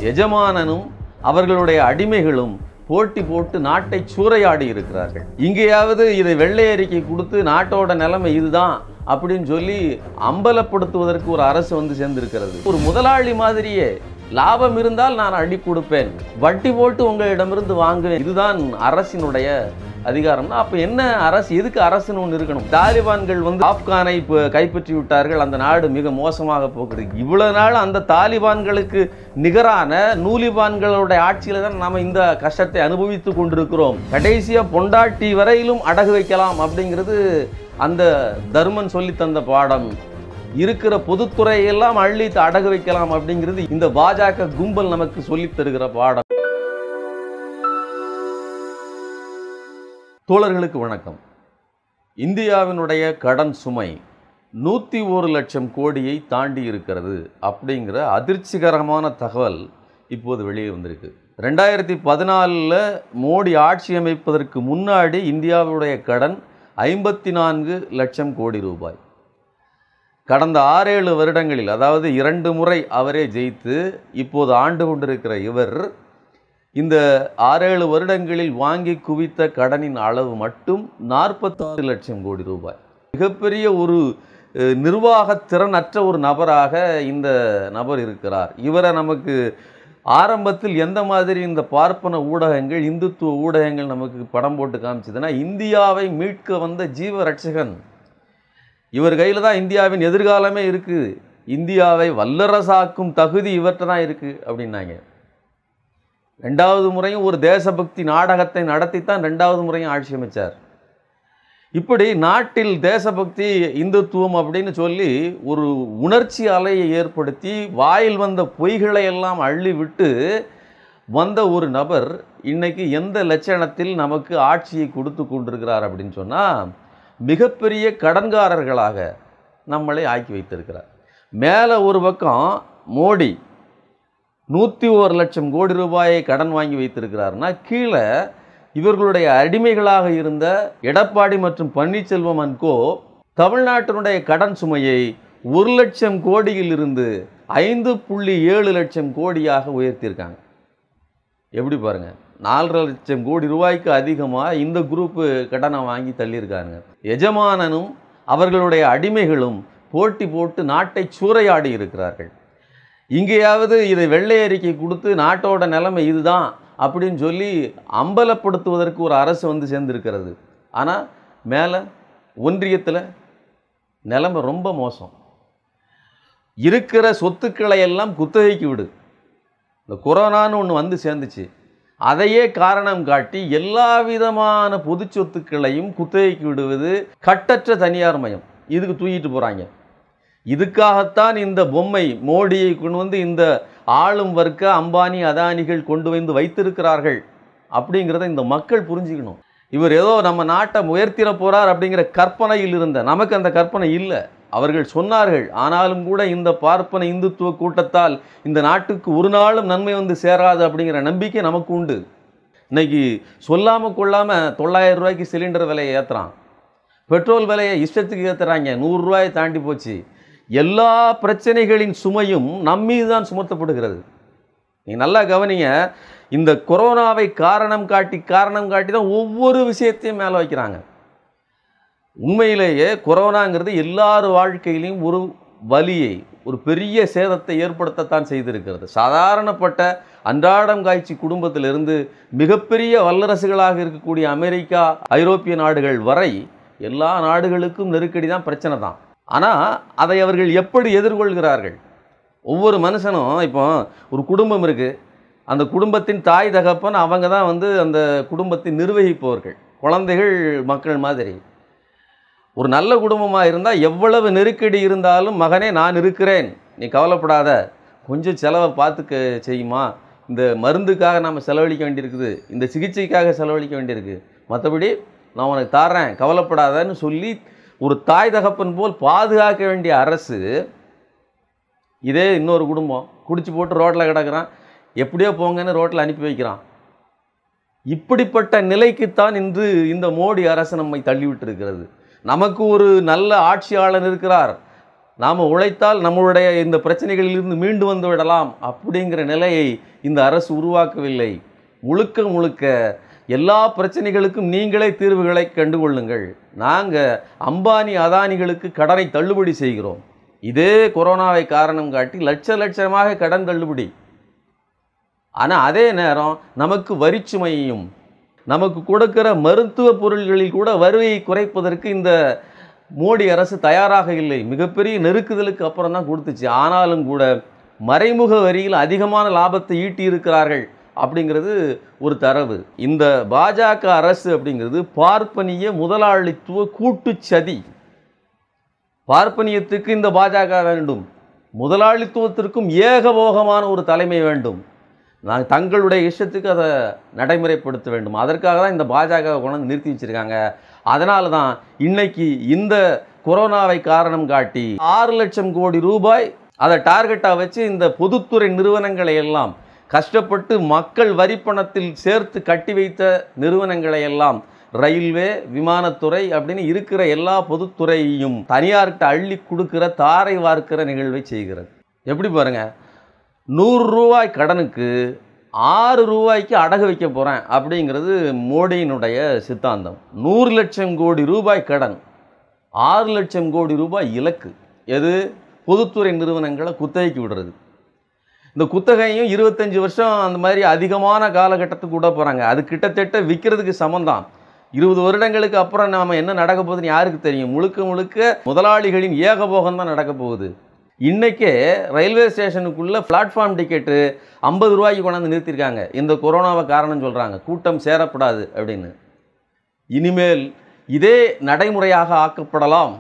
எஜமானனும் அவர்களுடைய அடிமைகளும் போட்டி போட்டு நாட்டை சூறையாடி இருக்கிறார்கள் இங்கேயாவது இதை வெள்ளை அறிக்கை கொடுத்து நாட்டோட நிலைமை இதுதான் அப்படின்னு சொல்லி அம்பலப்படுத்துவதற்கு ஒரு அரசு வந்து சேர்ந்திருக்கிறது ஒரு முதலாளி மாதிரியே லாபம் இருந்தால் நான் அடி கொடுப்பேன் வட்டி போட்டு உங்களிடமிருந்து வாங்குவேன் இதுதான் அரசினுடைய அதிகாரம்னா அப்ப என்ன அரசு எதுக்கு அரசுன்னு ஒன்று இருக்கணும் தாலிபான்கள் வந்து ஆப்கானை இப்போ கைப்பற்றி விட்டார்கள் அந்த நாடு மிக மோசமாக போகுது இவ்வளவு நாள் அந்த தாலிபான்களுக்கு நிகரான நூலிபான்களுடைய ஆட்சியில தான் நாம இந்த கஷ்டத்தை அனுபவித்து கொண்டிருக்கிறோம் கடைசியா பொண்டாட்டி வரையிலும் அடகு வைக்கலாம் அப்படிங்கிறது அந்த தர்மன் சொல்லி தந்த பாடம் இருக்கிற பொதுத்துறையெல்லாம் அள்ளி அடகு வைக்கலாம் அப்படிங்கிறது இந்த பாஜக கும்பல் நமக்கு சொல்லித் தருகிற பாடம் தோழர்களுக்கு வணக்கம் இந்தியாவினுடைய கடன் சுமை நூற்றி ஒரு லட்சம் கோடியை தாண்டி இருக்கிறது அப்படிங்கிற அதிர்ச்சிகரமான தகவல் இப்போது வெளியே வந்திருக்கு ரெண்டாயிரத்தி பதினாலில் மோடி ஆட்சி அமைப்பதற்கு முன்னாடி இந்தியாவுடைய கடன் ஐம்பத்தி நான்கு லட்சம் கோடி ரூபாய் கடந்த ஆறேழு வருடங்களில் அதாவது இரண்டு முறை அவரே ஜெயித்து இப்போது ஆண்டு கொண்டிருக்கிற இவர் இந்த ஆறேழு வருடங்களில் வாங்கி குவித்த கடனின் அளவு மட்டும் நாற்பத்தாறு லட்சம் கோடி ரூபாய் மிகப்பெரிய ஒரு அஹ், நிர்வாகத் திறனற்ற ஒரு நபராக இந்த நபர் இருக்கிறார் இவரை நமக்கு ஆரம்பத்தில் எந்த மாதிரி இந்த பார்ப்பன ஊடகங்கள் இந்துத்துவ ஊடகங்கள் நமக்கு படம் போட்டு காமிச்சதுன்னா இந்தியாவை மீட்க வந்த ஜீவ ரட்சகன் இவர் கையில் தான் இந்தியாவின் எதிர்காலமே இருக்குது இந்தியாவை வல்லரசாக்கும் தகுதி இவர்கிட்ட தான் இருக்குது அப்படின்னாங்க ரெண்டாவது முறையும் ஒரு தேசபக்தி நாடகத்தை நடத்தித்தான் ரெண்டாவது முறையும் ஆட்சி அமைச்சார் இப்படி நாட்டில் தேசபக்தி இந்துத்துவம் அப்படின்னு சொல்லி ஒரு உணர்ச்சி அலையை ஏற்படுத்தி வாயில் வந்த பொய்களை எல்லாம் அள்ளி விட்டு வந்த ஒரு நபர் இன்னைக்கு எந்த லட்சணத்தில் நமக்கு ஆட்சியை கொடுத்து கொண்டிருக்கிறார் அப்படின்னு சொன்னால் மிகப்பெரிய கடன்காரர்களாக நம்மளை ஆக்கி வைத்திருக்கிறார் மேலே ஒரு பக்கம் மோடி நூற்றி ஒரு லட்சம் கோடி ரூபாயை கடன் வாங்கி வைத்திருக்கிறார்னா கீழே இவர்களுடைய அடிமைகளாக இருந்த எடப்பாடி மற்றும் பன்னீர்செல்வம் அன்கோ தமிழ்நாட்டினுடைய கடன் சுமையை ஒரு லட்சம் கோடியிலிருந்து ஐந்து புள்ளி ஏழு லட்சம் கோடியாக உயர்த்தியிருக்காங்க எப்படி பாருங்க நாலரை லட்சம் கோடி ரூபாய்க்கு அதிகமாக இந்த குரூப்பு கடனை வாங்கி தள்ளியிருக்காங்க எஜமானனும் அவர்களுடைய அடிமைகளும் போட்டி போட்டு நாட்டை சூறையாடி இருக்கிறார்கள் இங்கேயாவது இதை வெள்ளை அறிக்கை கொடுத்து நாட்டோட நிலைமை இதுதான் அப்படின்னு சொல்லி அம்பலப்படுத்துவதற்கு ஒரு அரசு வந்து சேர்ந்திருக்கிறது ஆனால் மேலே ஒன்றியத்தில் நிலைமை ரொம்ப மோசம் இருக்கிற சொத்துக்களை எல்லாம் குத்தகைக்கு விடு இந்த கொரோனான்னு ஒன்று வந்து சேர்ந்துச்சு அதையே காரணம் காட்டி எல்லா விதமான பொது சொத்துக்களையும் குத்தகைக்கு விடுவது கட்டற்ற தனியார் மயம் இதுக்கு தூக்கிட்டு போகிறாங்க இதுக்காகத்தான் இந்த பொம்மை மோடியை கொண்டு வந்து இந்த ஆளும் வர்க்க அம்பானி அதானிகள் கொண்டு வந்து வைத்திருக்கிறார்கள் அப்படிங்கிறத இந்த மக்கள் புரிஞ்சுக்கணும் இவர் ஏதோ நம்ம நாட்டை உயர்த்திட போறார் அப்படிங்கிற கற்பனையில் இருந்த நமக்கு அந்த கற்பனை இல்லை அவர்கள் சொன்னார்கள் ஆனாலும் கூட இந்த பார்ப்பன இந்துத்துவ கூட்டத்தால் இந்த நாட்டுக்கு ஒரு நாளும் நன்மை வந்து சேராது அப்படிங்கிற நம்பிக்கை நமக்கு உண்டு இன்னைக்கு சொல்லாமல் கொள்ளாமல் தொள்ளாயிரம் ரூபாய்க்கு சிலிண்டர் விலையை ஏற்றுறான் பெட்ரோல் விலையை இஷ்டத்துக்கு ஏற்றுறாங்க நூறுரூவாயை தாண்டி போச்சு எல்லா பிரச்சனைகளின் சுமையும் நம்மீது தான் சுமத்தப்படுகிறது நீ நல்லா கவனிங்க இந்த கொரோனாவை காரணம் காட்டி காரணம் காட்டி தான் ஒவ்வொரு விஷயத்தையும் மேலே வைக்கிறாங்க உண்மையிலேயே கொரோனாங்கிறது எல்லார் வாழ்க்கையிலையும் ஒரு வலியை ஒரு பெரிய சேதத்தை ஏற்படுத்தத்தான் செய்திருக்கிறது சாதாரணப்பட்ட அன்றாடம் காய்ச்சி குடும்பத்திலிருந்து மிகப்பெரிய வல்லரசுகளாக இருக்கக்கூடிய அமெரிக்கா ஐரோப்பிய நாடுகள் வரை எல்லா நாடுகளுக்கும் நெருக்கடி தான் பிரச்சனை தான் ஆனால் அதை அவர்கள் எப்படி எதிர்கொள்கிறார்கள் ஒவ்வொரு மனுஷனும் இப்போ ஒரு குடும்பம் இருக்குது அந்த குடும்பத்தின் தாய் தகப்பன் அவங்க தான் வந்து அந்த குடும்பத்தை நிர்வகிப்பவர்கள் குழந்தைகள் மக்கள் மாதிரி ஒரு நல்ல குடும்பமாக இருந்தால் எவ்வளவு நெருக்கடி இருந்தாலும் மகனே நான் இருக்கிறேன் நீ கவலைப்படாத கொஞ்சம் செலவை பார்த்து க- செய்யுமா இந்த மருந்துக்காக நாம் செலவழிக்க வேண்டியிருக்குது இந்த சிகிச்சைக்காக செலவழிக்க வேண்டியிருக்கு மற்றபடி நான் உனக்கு தாரேன் கவலைப்படாதன்னு சொல்லி ஒரு தாய் தகப்பன் போல் பாதுகாக்க வேண்டிய அரசு இதே இன்னொரு குடும்பம் குடிச்சு போட்டு ரோட்டில் கிடக்குறான் எப்படியோ போங்கன்னு ரோட்டில் அனுப்பி வைக்கிறான் இப்படிப்பட்ட நிலைக்குத்தான் இன்று இந்த மோடி அரசு நம்மை தள்ளிவிட்டு இருக்கிறது நமக்கு ஒரு நல்ல ஆட்சியாளர் இருக்கிறார் நாம் உழைத்தால் நம்மளுடைய இந்த பிரச்சனைகளிலிருந்து மீண்டு வந்து விடலாம் அப்படிங்கிற நிலையை இந்த அரசு உருவாக்கவில்லை முழுக்க முழுக்க எல்லா பிரச்சனைகளுக்கும் நீங்களே தீர்வுகளை கண்டுகொள்ளுங்கள் நாங்கள் அம்பானி அதானிகளுக்கு கடனை தள்ளுபடி செய்கிறோம் இதே கொரோனாவை காரணம் காட்டி லட்ச லட்சமாக கடன் தள்ளுபடி ஆனால் அதே நேரம் நமக்கு வரிச்சுமையையும் நமக்கு கொடுக்கிற மருத்துவ பொருள்களில் கூட வரியை குறைப்பதற்கு இந்த மோடி அரசு தயாராக இல்லை மிகப்பெரிய நெருக்குதலுக்கு அப்புறம் தான் கொடுத்துச்சு ஆனாலும் கூட மறைமுக வரியில் அதிகமான லாபத்தை ஈட்டி இருக்கிறார்கள் அப்படிங்கிறது ஒரு தரவு இந்த பாஜக அரசு அப்படிங்கிறது பார்ப்பனிய முதலாளித்துவ கூட்டுச் சதி பார்ப்பனியத்துக்கு இந்த பாஜக வேண்டும் முதலாளித்துவத்திற்கும் ஏகபோகமான ஒரு தலைமை வேண்டும் நான் தங்களுடைய இஷ்டத்துக்கு அதை நடைமுறைப்படுத்த வேண்டும் அதற்காக தான் இந்த பாஜக கொண்டாந்து நிறுத்தி வச்சிருக்காங்க அதனால தான் இன்னைக்கு இந்த கொரோனாவை காரணம் காட்டி ஆறு லட்சம் கோடி ரூபாய் அதை டார்கெட்டாக வச்சு இந்த பொதுத்துறை நிறுவனங்களை எல்லாம் கஷ்டப்பட்டு மக்கள் வரிப்பணத்தில் சேர்த்து கட்டி வைத்த நிறுவனங்களை எல்லாம் ரயில்வே விமானத்துறை அப்படின்னு இருக்கிற எல்லா பொதுத்துறையையும் தனியார்கிட்ட அள்ளி கொடுக்கிற தாரை வார்க்கிற நிகழ்வை செய்கிறது எப்படி பாருங்க நூறு ரூபாய் கடனுக்கு ஆறு ரூபாய்க்கு அடகு வைக்க போகிறேன் அப்படிங்கிறது மோடியினுடைய சித்தாந்தம் நூறு லட்சம் கோடி ரூபாய் கடன் ஆறு லட்சம் கோடி ரூபாய் இலக்கு எது பொதுத்துறை நிறுவனங்களை குத்தகைக்கு விடுறது இந்த குத்தகையும் இருபத்தஞ்சி வருஷம் அந்த மாதிரி அதிகமான காலகட்டத்துக்கு விட போகிறாங்க அது கிட்டத்தட்ட விற்கிறதுக்கு சமந்தான் இருபது வருடங்களுக்கு அப்புறம் நாம் என்ன நடக்க போகுதுன்னு யாருக்கு தெரியும் முழுக்க முழுக்க முதலாளிகளின் ஏகபோகம் தான் நடக்க போகுது இன்றைக்கே ரயில்வே ஸ்டேஷனுக்குள்ளே பிளாட்ஃபார்ம் டிக்கெட்டு ஐம்பது ரூபாய்க்கு கொண்டாந்து நிறுத்தியிருக்காங்க இந்த கொரோனாவை காரணம் சொல்கிறாங்க கூட்டம் சேரப்படாது அப்படின்னு இனிமேல் இதே நடைமுறையாக ஆக்கப்படலாம்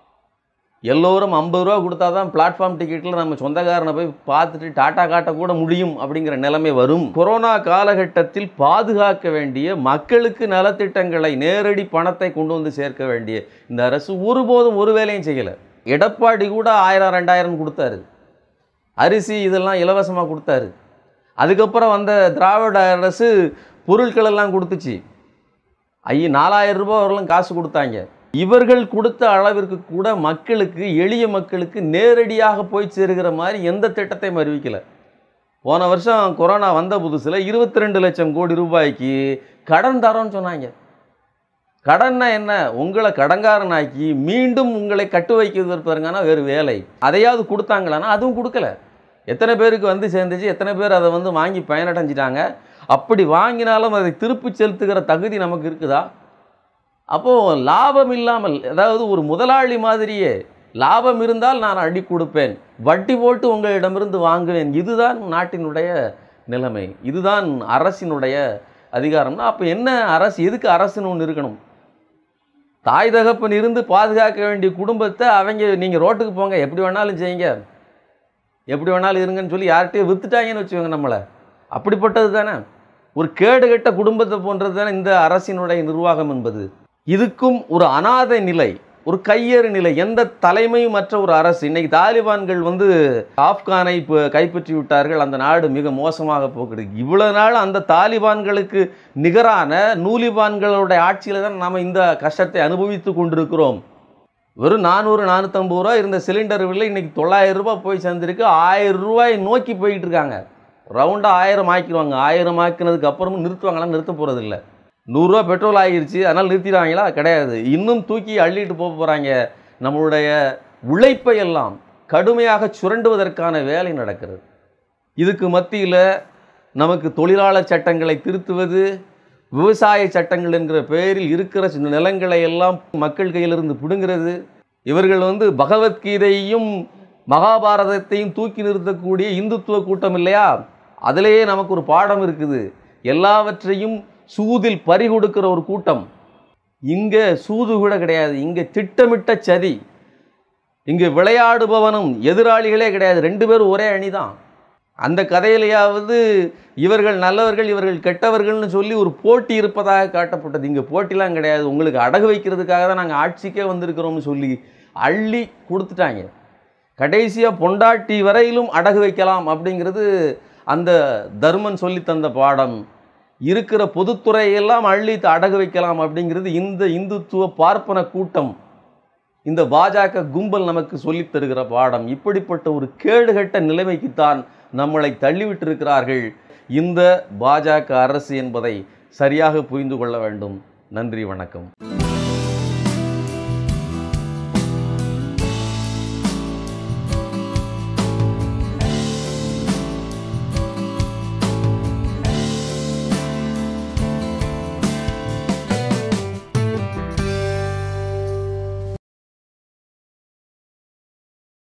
எல்லோரும் ஐம்பது ரூபா கொடுத்தா தான் பிளாட்ஃபார்ம் டிக்கெட்டில் நம்ம சொந்தக்காரனை போய் பார்த்துட்டு டாட்டா காட்ட கூட முடியும் அப்படிங்கிற நிலைமை வரும் கொரோனா காலகட்டத்தில் பாதுகாக்க வேண்டிய மக்களுக்கு நலத்திட்டங்களை நேரடி பணத்தை கொண்டு வந்து சேர்க்க வேண்டிய இந்த அரசு ஒருபோதும் ஒரு வேலையும் செய்யலை எடப்பாடி கூட ஆயிரம் ரெண்டாயிரம் கொடுத்தாரு அரிசி இதெல்லாம் இலவசமாக கொடுத்தாரு அதுக்கப்புறம் வந்த திராவிட அரசு பொருட்கள் எல்லாம் கொடுத்துச்சு ஐய நாலாயிரம் ரூபாய் வரலாம் காசு கொடுத்தாங்க இவர்கள் கொடுத்த அளவிற்கு கூட மக்களுக்கு எளிய மக்களுக்கு நேரடியாக போய் சேருகிற மாதிரி எந்த திட்டத்தையும் அறிவிக்கலை போன வருஷம் கொரோனா வந்த புதுசில் இருபத்தி ரெண்டு லட்சம் கோடி ரூபாய்க்கு கடன் தரோன்னு சொன்னாங்க கடன்னா என்ன உங்களை கடங்காரனாக்கி மீண்டும் உங்களை கட்டு வைக்கிறதுக்கான வேறு வேலை அதையாவது கொடுத்தாங்களான்னா அதுவும் கொடுக்கல எத்தனை பேருக்கு வந்து சேர்ந்துச்சு எத்தனை பேர் அதை வந்து வாங்கி பயனடைஞ்சிட்டாங்க அப்படி வாங்கினாலும் அதை திருப்பி செலுத்துகிற தகுதி நமக்கு இருக்குதா அப்போது லாபம் இல்லாமல் அதாவது ஒரு முதலாளி மாதிரியே லாபம் இருந்தால் நான் அடி கொடுப்பேன் வட்டி போட்டு உங்களிடமிருந்து வாங்குவேன் இதுதான் நாட்டினுடைய நிலைமை இதுதான் அரசினுடைய அதிகாரம்னா அப்போ என்ன அரசு எதுக்கு அரசுன்னு ஒன்று இருக்கணும் தாய் தகப்பன் இருந்து பாதுகாக்க வேண்டிய குடும்பத்தை அவங்க நீங்கள் ரோட்டுக்கு போங்க எப்படி வேணாலும் செய்யுங்க எப்படி வேணாலும் இருங்கன்னு சொல்லி யார்கிட்டயும் வித்துட்டாங்கன்னு வச்சுக்கோங்க நம்மளை அப்படிப்பட்டது தானே ஒரு கேடுகெட்ட குடும்பத்தை போன்றது தானே இந்த அரசினுடைய நிர்வாகம் என்பது இதுக்கும் ஒரு அனாதை நிலை ஒரு கையேறு நிலை எந்த தலைமையும் மற்ற ஒரு அரசு இன்னைக்கு தாலிபான்கள் வந்து ஆப்கானை இப்போ கைப்பற்றி விட்டார்கள் அந்த நாடு மிக மோசமாக போகுது இவ்வளவு நாள் அந்த தாலிபான்களுக்கு நிகரான நூலிபான்களுடைய ஆட்சியில் தான் நாம் இந்த கஷ்டத்தை அனுபவித்து கொண்டிருக்கிறோம் வெறும் நானூறு நானூற்றம்பது ரூபா இருந்த சிலிண்டர் விலை இன்னைக்கு தொள்ளாயிரம் ரூபாய் போய் சேர்ந்துருக்கு ஆயிரம் ரூபாய் நோக்கி போய்கிட்டு இருக்காங்க ரவுண்டாக ஆயிரம் ஆக்கிடுவாங்க ஆயிரம் ஆக்கினதுக்கு அப்புறமும் நிறுத்துவாங்களா நிறுத்த போகிறதில்ல நூறுரூவா பெட்ரோல் ஆகிருச்சு அதனால் நிறுத்திடுவாங்களா கிடையாது இன்னும் தூக்கி அள்ளிட்டு போக போகிறாங்க நம்மளுடைய உழைப்பை எல்லாம் கடுமையாக சுரண்டுவதற்கான வேலை நடக்கிறது இதுக்கு மத்தியில் நமக்கு தொழிலாளர் சட்டங்களை திருத்துவது விவசாய சட்டங்கள் என்கிற பெயரில் இருக்கிற சின்ன நிலங்களை எல்லாம் மக்கள் கையிலிருந்து பிடுங்கிறது இவர்கள் வந்து பகவத்கீதையும் மகாபாரதத்தையும் தூக்கி நிறுத்தக்கூடிய இந்துத்துவ கூட்டம் இல்லையா அதிலேயே நமக்கு ஒரு பாடம் இருக்குது எல்லாவற்றையும் சூதில் பறி கொடுக்கிற ஒரு கூட்டம் இங்கே சூது கூட கிடையாது இங்கே திட்டமிட்ட சதி இங்கே விளையாடுபவனும் எதிராளிகளே கிடையாது ரெண்டு பேரும் ஒரே அணிதான் அந்த கதையிலையாவது இவர்கள் நல்லவர்கள் இவர்கள் கெட்டவர்கள்னு சொல்லி ஒரு போட்டி இருப்பதாக காட்டப்பட்டது இங்கே போட்டிலாம் கிடையாது உங்களுக்கு அடகு வைக்கிறதுக்காக தான் நாங்கள் ஆட்சிக்கே வந்திருக்கிறோம்னு சொல்லி அள்ளி கொடுத்துட்டாங்க கடைசியாக பொண்டாட்டி வரையிலும் அடகு வைக்கலாம் அப்படிங்கிறது அந்த தர்மன் சொல்லி தந்த பாடம் இருக்கிற பொதுத்துறையெல்லாம் அள்ளி அடகு வைக்கலாம் அப்படிங்கிறது இந்த இந்துத்துவ பார்ப்பன கூட்டம் இந்த பாஜக கும்பல் நமக்கு சொல்லித் தருகிற பாடம் இப்படிப்பட்ட ஒரு கேடுகட்ட நிலைமைக்குத்தான் நம்மளை தள்ளிவிட்டிருக்கிறார்கள் இந்த பாஜக அரசு என்பதை சரியாக புரிந்து கொள்ள வேண்டும் நன்றி வணக்கம்